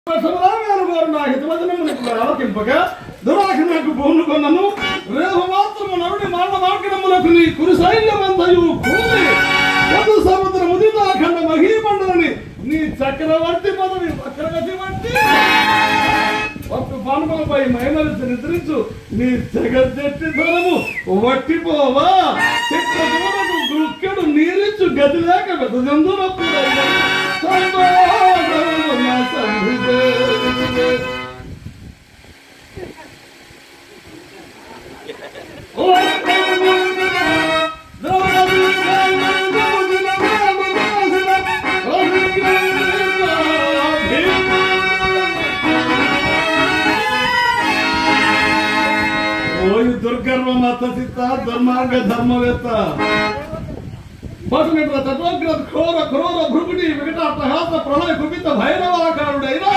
సమరాగారు వారు నా హితవచనములకు ఆలకింపగా దురాఖనకు భూములు కొన్నను రేపు మాత్రము నరుడి మరణ మార్గములకు నీ కురు సైన్యమంతయు కూలి వధు సముద్ర ముదితాఖండ మహీమండలని నీ చక్రవర్తి పదవి చక్రవర్తి వంటి ఒక్క పానుపలపై మైమరిచి నిద్రించు నీ జగజ్జట్టి ధనము వట్టిపోవా చిత్ర దూరము గుక్కెడు నీరిచ్చు గతి లేక వెదజందునప్పుడైన సంతోషము నా సన్నిధే. ఓ ఓయ్ దుర్గర్వ మత చిత్త దుర్మార్గ ధర్మవేత్త పదునెట్ల తత్వగ్ర క్రోర క్రోర భృగుడి వికట అట్టహాస ప్రళయ కుపిత భైరవాకారుడైనా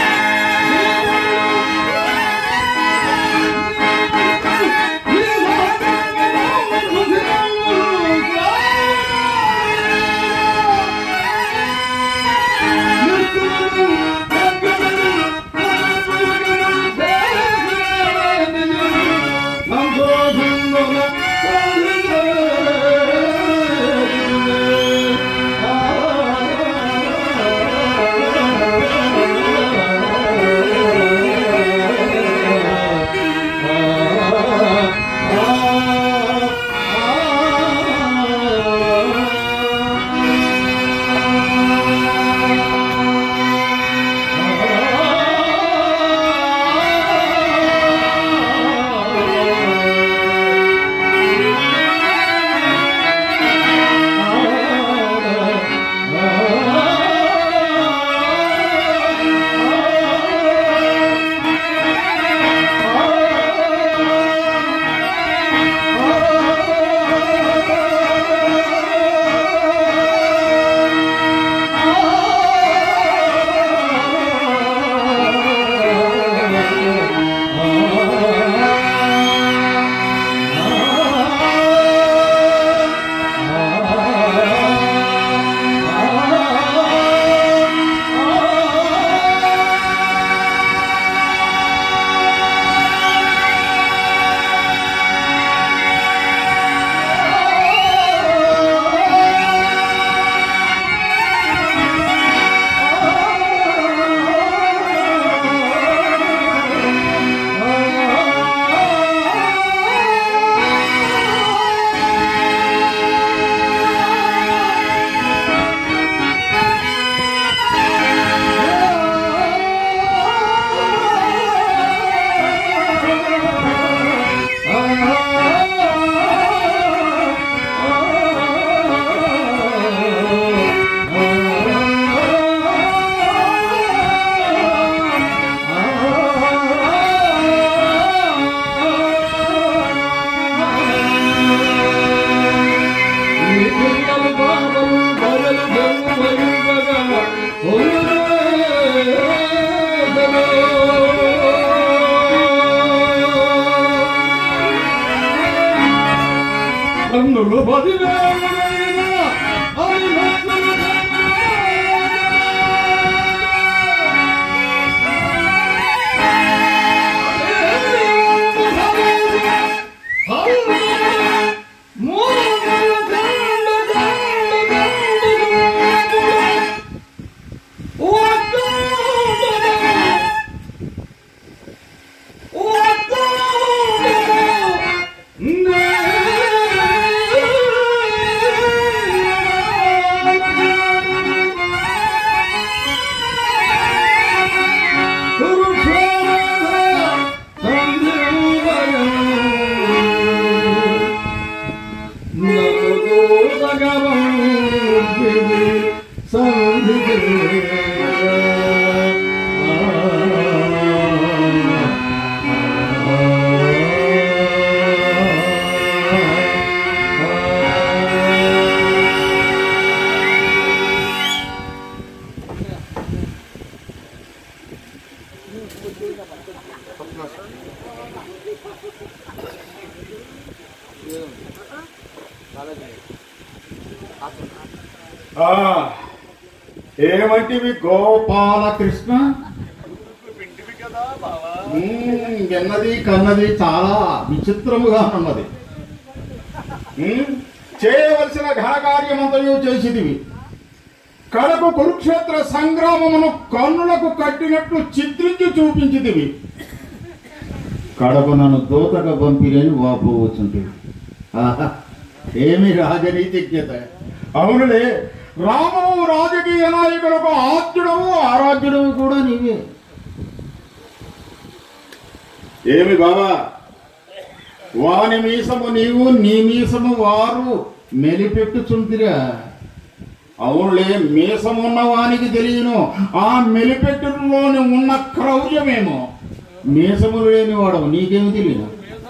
కన్నులు పదివేలైనా అరిహత్తులు ఆ, ఏమంటివి గోపాలకృష్ణ మ్మ్, విన్నది కన్నది చాలా విచిత్రముగా ఉన్నది మ్మ్, చేయవలసిన ఘనకార్యమంతయు చేసిదివి కడకు కురుక్షేత్ర సంగ్రామమును కన్నులకు కట్టినట్లు చిత్రించి చూపించిదివి కడకు నన్ను దూతగా పంపిరని వాపోవచ్చుంటివి ఆహా, ఏమి రాజనీతిజ్ఞత అవునులే రామము రాజకీయ నాయకులకు ఆద్యుడము ఆరాధ్యుడము కూడా నీవే ఏమి బావా వాని మీసము నీవు నీ మీసము వారు మెలిపెట్టుచుంటిరా అవునులే మీసమున్న వానికి తెలియను ఆ మెలిపెట్టులోని ఉన్న క్రౌర్యమేమో మీసము లేని వాడవు నీకేమి తెలియను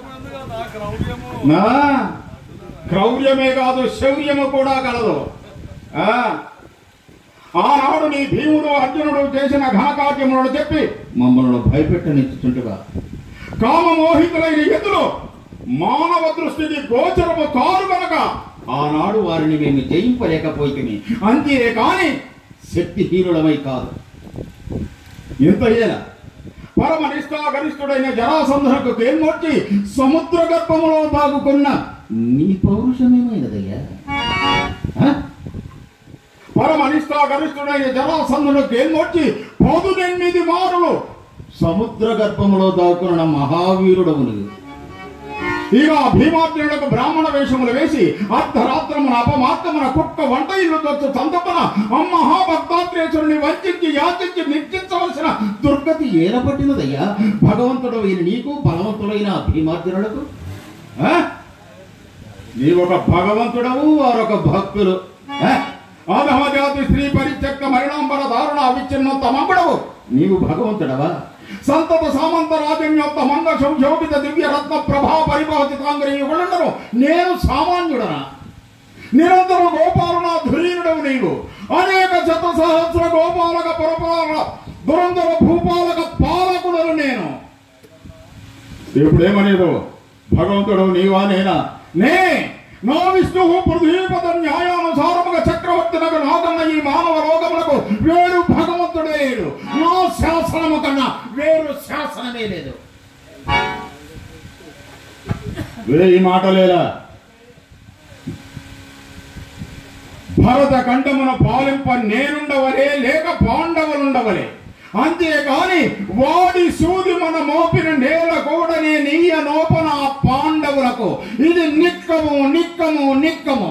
నా క్రౌర్యమే కాదు శౌర్యము కూడా కలదు ఆ ఆనాడు నీ భీముడు అర్జునుడు చేసిన ఘనకార్యములను చెప్పి మమ్మల్ని భయపెట్టనిచ్చుచుంటుగా కామమోహితులైన ఎదురు మానవ దృష్టికి గోచరము కారు కనుక ఆనాడు వారిని మేము జయింపలేకపోతుంది అంతే కాని శక్తిహీనులమై కాదు ఇంతయేనా పరమ నిష్ఠాగరిష్ఠుడైన జరాసంధులకు కేల్మొచ్చి సముద్ర గర్భములో దాగుకున్న నీ పౌరుషమేమైనదయ్యా ఆ? పరమ నిష్ఠాగరిష్ఠుడైన జరాసంధులకు కేల్మొచ్చి పదునెనిమిది మారులు సముద్ర గర్భములో దాక్కున్న మహావీరుడవు నువ్వు ఇక భీమార్జునులకు బ్రాహ్మణ వేషములు వేసి అర్ధరాత్రమున అపమాత్రమున కుక్క వంట ఇల్లు తొచ్చు సంతపన మహాభక్తాత్రేశ్వరుని వంచించి యాచించి నిర్చించవలసిన దుర్గతి ఏలపట్టినదయ్యా భగవంతుడు ఈయన నీకు బలవంతుడైన భీమార్జునులకు ఆ? నీవొక భగవంతుడవు వారొక భక్తులు ఆ? ఆదమజాతి స్త్రీ పరిత్యక్త మరణాంబర దారుణ అవిచ్ఛిన్న తమంబడవు నీవు భగవంతుడవా సంతత సామంత రాజన్యోక్త మంగ శోభిత దివ్య రత్న ప్రభా పరిభాతి తాంగ్రీయుడు నేను సామాన్యుడనా నిరంతరం గోపాలన ధురీనుడవు నీవు అనేక శత సహస్ర గోపాలక పురపాల దురంధర భూపాలక పాలకుడను నేను ఇప్పుడేమనేదు భగవంతుడు నీవా నేనా నే నా విష్ణువు పృథ్వీపద న్యాయానుసారముగా చక్రవర్తినకు నాకన్న ఈ మానవ రోగములకు వేరు భగవంతుడే లేడు నా శాసనము కన్నా వేరు శాసనమే లేదు వేయి మాటలేలా భరత కంఠమున పాలింప నేనుండవలే లేక పాండవులుండవలే అంతేగాని వాడి సూది మన మోపిన నేల కూడనే నీయ నోపన ఆ పాండవులకు ఇది నిక్కము నిక్కము నిక్కము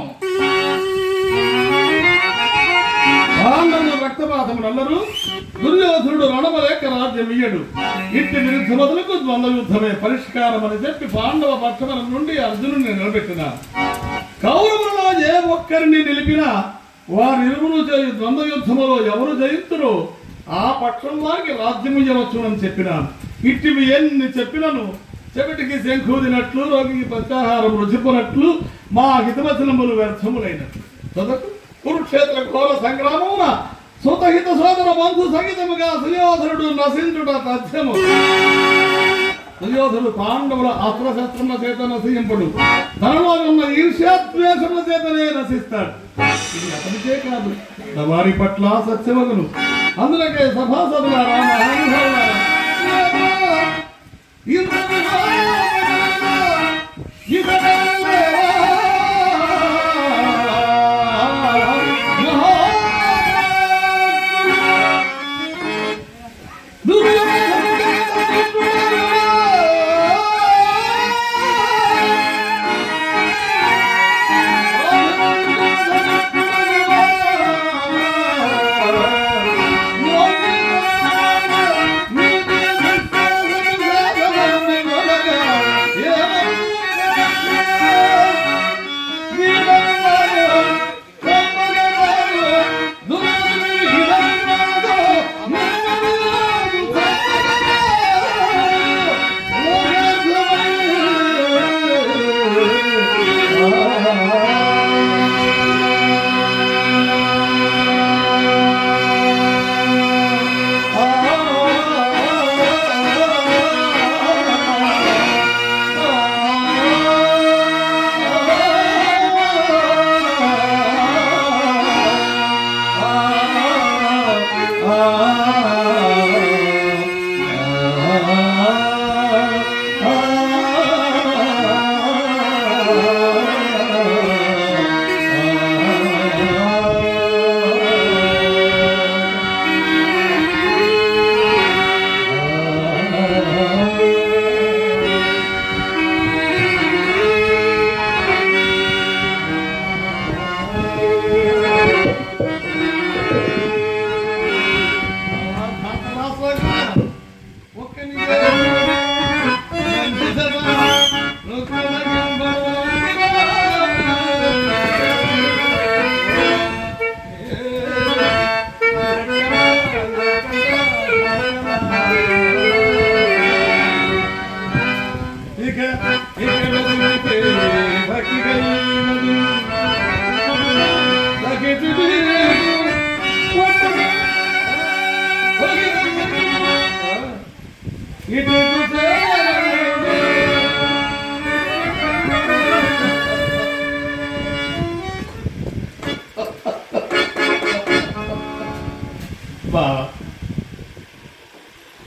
పాండవుల రక్తపాతములందరూ దుర్యోధనుడు రణమలేక రాజ్యం ఇయ్యడు ఇట్టి విరుద్ధమతులకు ద్వంద్వ యుద్ధమే పరిష్కారం అని చెప్పి పాండవ పక్షముల నుండి అర్జునుడిని నిలబెట్టిన కౌరవులలో ఏ ఒక్కరిని నిలిపినా వారిరువురు చేయు ద్వంద్వ యుద్ధములో ఎవరు జయిస్తురో ఆ పక్షంలాగి రాజ్యము ఇవ్వచ్చునని చెప్పినాను ఇట్టివి ఎన్ని చెప్పినను చెవిటికి శంఖూదినట్లు రోగికి ప్రత్యాహారం రుచిపోనట్లు మా హితవచనములు వ్యర్థములైనట్లు చదువు కురుక్షేత్ర ఘోర సంగ్రామమున సుతహిత సోదర బంధు సహితముగా సుయోధనుడు నశించుట తథ్యము సుయోధనుడు పాండవుల అస్త్రశస్త్రముల చేత నశింపుడు తనలో ఉన్న ఈర్ష్యాద్వేషముల చేతనే నశిస్తాడు ఇది అతనికే కాదు వారి పట్ల సత్యమగును అందులకే సభాసదులారా మహానుభావులారా, ఇంత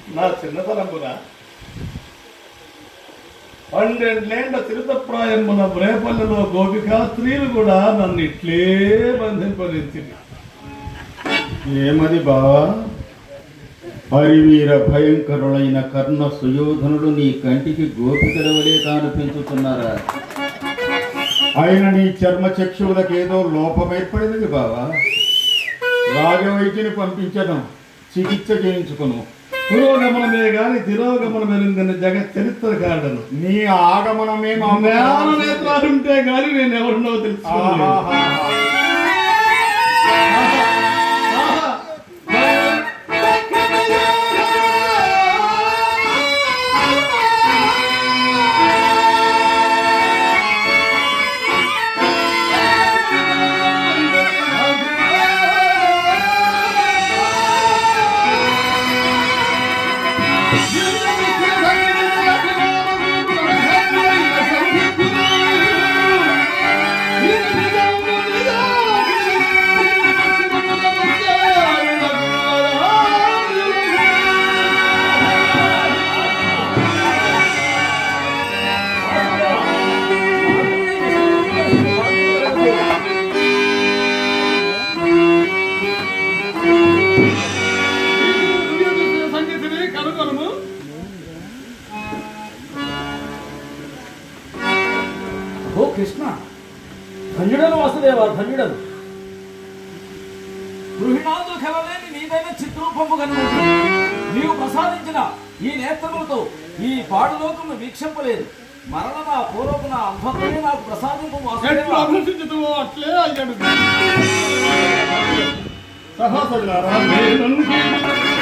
నా చిన్నతనమున పన్నెండేండ్ల తిరుతప్రాయమున రేపల్లిలో గోపికా స్త్రీలు కూడా నన్ను ఇట్లే బంధింపనిచ్చింది ఏమది బావా హరివీర భయంకరులైన కర్ణ సుయోధనుడు నీ కంటికి గోపికల వలె తాను పెంచుతున్నారా ఆయన నీ చర్మ చక్షువులకు ఏదో లోపం ఏర్పడినది బావా రాజవైద్యుని పంపించడం చికిత్స చేయించుకును పురోగమనమే గాని తిరోగమనం ఎరిందని జగత్ చరిత్ర కాడను నీ ఆగమనమే మా జ్ఞాన నేత్రాలుంటే గాని నేను ఎవరినో తెలుసుకోలేదు ఆహాహాహా. సంగతిని కనుగొనము ఓ కృష్ణ ధన్యుడను వసుదేవ ధన్యుడను గృహిణాదు కలలేని నీదైన చిత్రూపము కనుగొంటు నీవు ప్రసాదించిన ఈ నేత్రములతో ఈ పాడులోకము వీక్షింపలేదు మరణ నా పూర్వపు నా అంధత్వమే నాకు ప్రసాదింపు ఎట్లు వాసుదేవ అభిషించుతువో అట్లే అయ్యాడు సహోదరులారా నేను